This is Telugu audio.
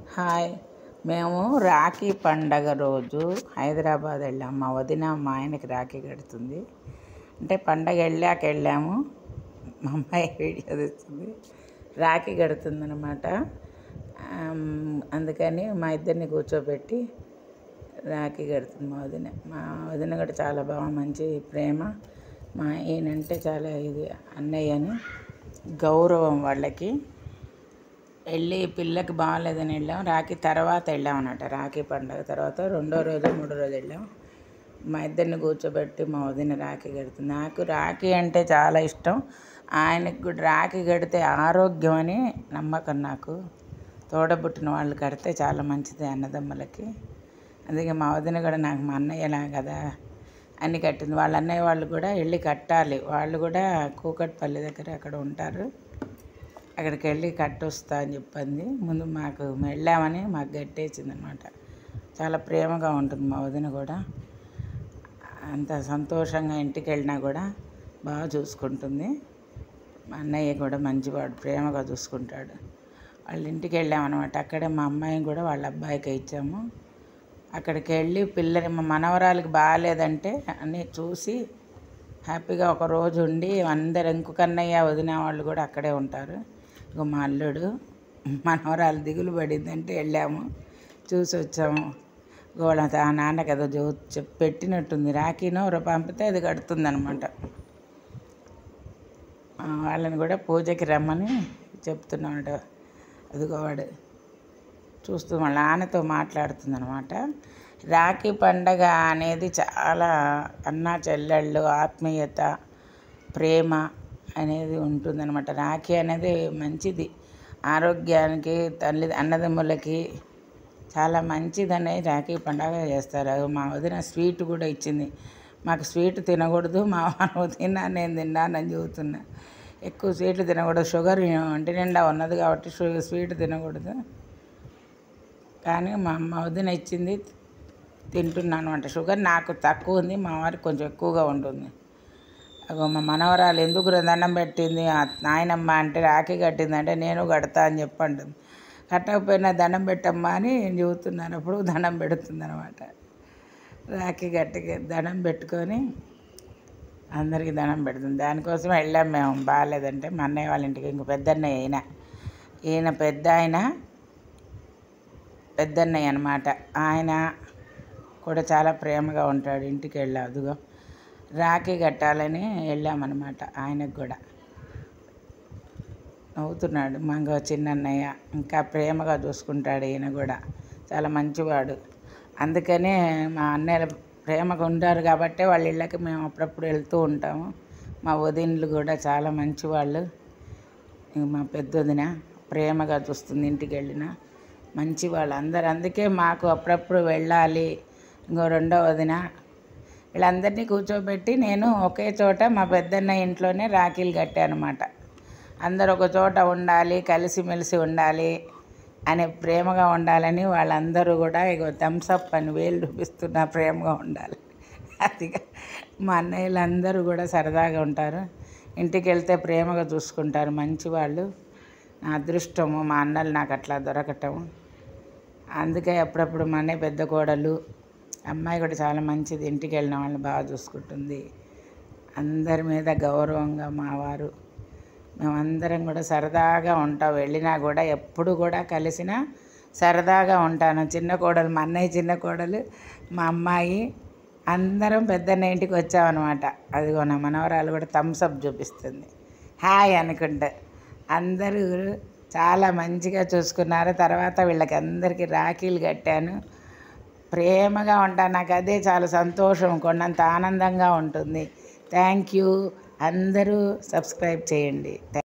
హాయ్ మేము రాఖీ పండగ రోజు హైదరాబాద్ వెళ్ళాము మా వదిన మా ఆయనకి రాఖీ కడుతుంది అంటే పండగ వెళ్ళాక వెళ్ళాము మా అమ్మాయి వీడియో తీస్తుంది రాఖీ కడుతుంది అనమాట అందుకని మా ఇద్దరిని కూర్చోబెట్టి రాఖీ కడుతుంది మా వదిన మా వదిన కూడా చాలా బాగా మంచి ప్రేమ మా ఈయనంటే చాలా ఇది అన్నయ్య అని గౌరవం వాళ్ళకి వెళ్ళి పిల్లకి బాగాలేదని వెళ్ళాం రాఖీ తర్వాత వెళ్ళాం అన్నమాట రాఖీ పండగ తర్వాత రెండో రోజు మూడో రోజు వెళ్ళాం మా ఇద్దరిని కూర్చోబెట్టి మా వదిన రాఖీ కడుతుంది నాకు రాఖీ అంటే చాలా ఇష్టం ఆయనకి కూడా రాఖీ కడితే ఆరోగ్యం అని నమ్మకం నాకు తోడబుట్టిన వాళ్ళు కడితే చాలా మంచిది అన్నదమ్ములకి అందుకే మా వదిన కూడా నాకు మా అన్నయ్యలా కదా అని కట్టింది వాళ్ళ అన్నయ్య వాళ్ళు కూడా వెళ్ళి కట్టాలి వాళ్ళు కూడా కూకట్పల్లి దగ్గర అక్కడ ఉంటారు అక్కడికి వెళ్ళి కట్టొస్తా అని చెప్పింది ముందు మాకు వెళ్ళామని మాకు గట్టేసింది అనమాట చాలా ప్రేమగా ఉంటుంది మా వదిన కూడా అంత సంతోషంగా ఇంటికి వెళ్ళినా కూడా బాగా చూసుకుంటుంది మా అన్నయ్య కూడా మంచివాడు ప్రేమగా చూసుకుంటాడు వాళ్ళ ఇంటికి వెళ్ళామన్నమాట అక్కడే మా అమ్మాయిని కూడా వాళ్ళ అబ్బాయికి ఇచ్చాము అక్కడికి వెళ్ళి పిల్లని మా మనవరాలకి బాగాలేదంటే అన్నీ చూసి హ్యాపీగా ఒక రోజు ఉండి అందరు ఇంకొక అన్నయ్య వదిన వాళ్ళు కూడా అక్కడే ఉంటారు ఇక మా అల్లుడు మనవరాలు దిగులు పడిందంటే వెళ్ళాము చూసి వచ్చాము గోళ ఆ నాన్నకి ఏదో జో చెప్పి పెట్టినట్టుంది రాఖీనో ఎవరో పంపితే అది కడుతుంది అనమాట వాళ్ళని కూడా పూజకి రమ్మని చెప్తున్నాడు అదిగో వాడు చూస్తూ వాళ్ళ నాన్నతో మాట్లాడుతుంది అనమాట రాఖీ పండగ అనేది చాలా అన్నా చెల్లెళ్ళు ఆత్మీయత ప్రేమ అనేది ఉంటుందన్నమాట రాఖీ అనేది మంచిది ఆరోగ్యానికి తల్లి అన్నదమ్ములకి చాలా మంచిదని రాఖీ పండగ చేస్తారు అది మా వదిన స్వీట్ కూడా ఇచ్చింది మాకు స్వీట్ తినకూడదు మా మనం తిన్నా నేను తిన్నానని చెబుతున్నా ఎక్కువ స్వీట్లు తినకూడదు షుగర్ ఒంటి నిండా ఉన్నది కాబట్టి షు- స్వీట్ తినకూడదు కానీ మా అమ్మ వదిన ఇచ్చింది తింటున్నాను అనమాట షుగర్ నాకు తక్కువ ఉంది మా వారికి కొంచెం ఎక్కువగా ఉంటుంది అగో మా మనవరాలు ఎందుకు దండం పెట్టింది ఆ నాయనమ్మ అంటే రాఖీ కట్టిందంటే నేను కడతా అని చెప్పండి కట్టకపోయినా దండం పెట్టమ్మా అని నేను చెబుతున్నాను అప్పుడు దండం పెడుతుంది అనమాట రాఖీ గట్టి దండం పెట్టుకొని అందరికీ దండం పెడుతుంది దానికోసం వెళ్ళాం మేము బాగాలేదంటే మా అన్నయ్య వాళ్ళ ఇంటికి ఇంక పెద్దన్నయ్య ఈయన ఈయన పెద్ద ఆయన పెద్దన్నయ్య అనమాట ఆయన కూడా చాలా ప్రేమగా ఉంటాడు ఇంటికి వెళ్ళా అదిగో రాఖీ కట్టాలని వెళ్ళామన్నమాట ఆయనకు కూడా నవ్వుతున్నాడు మంగ చిన్నన్నయ్య ఇంకా ప్రేమగా చూసుకుంటాడు ఈయన కూడా చాలా మంచివాడు అందుకనే మా అన్నయ్య ప్రేమగా ఉంటారు కాబట్టి వాళ్ళ ఇళ్ళకి మేము అప్పుడప్పుడు వెళ్తూ ఉంటాము మా వదినలు కూడా చాలా మంచివాళ్ళు ఇంక మా పెద్దొదిన ప్రేమగా చూస్తుంది ఇంటికి వెళ్ళిన మంచి వాళ్ళు అందరు అందుకే మాకు అప్పుడప్పుడు వెళ్ళాలి ఇంకో రెండో వదిన వీళ్ళందరినీ కూర్చోబెట్టి నేను ఒకే చోట మా పెద్దన్న ఇంట్లోనే రాఖీలు కట్టానమాట అందరు ఒక చోట ఉండాలి కలిసిమెలిసి ఉండాలి అనే ప్రేమగా ఉండాలని వాళ్ళందరూ కూడా ఇగో థమ్సప్ అని వేలు చూపిస్తున్న ప్రేమగా ఉండాలి అది మా అన్నయ్యలు అందరూ కూడా సరదాగా ఉంటారు ఇంటికి వెళ్తే ప్రేమగా చూసుకుంటారు మంచి వాళ్ళు నా అదృష్టము మా అన్నలు నాకు అట్లా దొరకటం అందుకే అప్పుడప్పుడు మా అన్నయ్య పెద్ద కోడలు అమ్మాయి కూడా చాలా మంచిది ఇంటికి వెళ్ళిన వాళ్ళని బాగా చూసుకుంటుంది అందరి మీద గౌరవంగా మా వారు మేమందరం కూడా సరదాగా ఉంటాం వెళ్ళినా కూడా ఎప్పుడు కూడా కలిసినా సరదాగా ఉంటాను చిన్న కోడలు మా అన్నయ్య చిన్న కోడలు మా అమ్మాయి అందరం పెద్దన్న ఇంటికి వచ్చామన్నమాట అదిగో నా మనవరాలు కూడా థమ్సప్ చూపిస్తుంది హాయ్ అనుకుంటా అందరూ చాలా మంచిగా చూసుకున్నారు తర్వాత వీళ్ళకి అందరికీ రాఖీలు కట్టాను ప్రేమగా ఉంటాను నాకు అదే చాలా సంతోషం కొన్నంత ఆనందంగా ఉంటుంది థ్యాంక్ యూ అందరూ సబ్స్క్రైబ్ చేయండి